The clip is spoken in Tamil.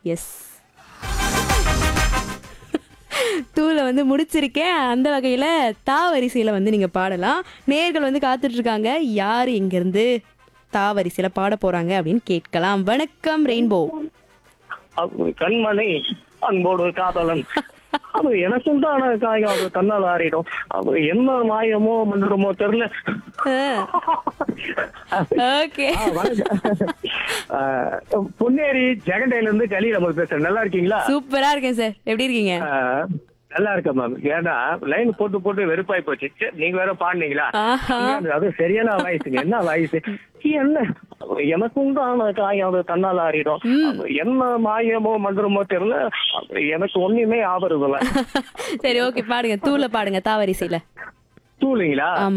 எஸ் டூல வந்து முடிச்சிருக்கேன் அந்த வகையில தா வரிசையில வந்து நீங்க பாடலாம் நேர்கள் வந்து காத்துட்டு இருக்காங்க யார் இங்க இருந்து தா வரிசையில பாட போறாங்க அப்படின்னு கேட்கலாம் வணக்கம் ரெயின்போ அது கண்மணி அன்போடு காதலன் அது எனக்கும் தான் காயம் அது தன்னால் ஆறிடும் அது என்ன மாயமோ மந்திரமோ தெரியல ஓகே ஆ, வணக்கம். ஆ, பொன்னேரி ஜெகண்டையில இருந்து கலி நம்ம பேசுறேன் நல்லா இருக்கீங்களா சூப்பரா இருக்கேன் சார் எப்படி இருக்கீங்க ஆ, நல்லா இருக்கேன் மேம் ஏன்னா லைன் போட்டு போட்டு வெறுப்பாய் போச்சு ச்சே, நீங்க வேற பாடுனீங்களா ஆஹா அது சரியான வயசுங்க என்ன வயசு என்ன எனக்கும் தான் காயம் அது தன்னால் ஆறிடும் அது என்ன மாயமோ மந்திரமோ தெரியல அது எனக்கு ஒண்ணுமே ஆபருதில்ல சரி ஓகே பாடுங்க தூள பாடுங்க தா வரிசையில தூளுங்களா ஆமா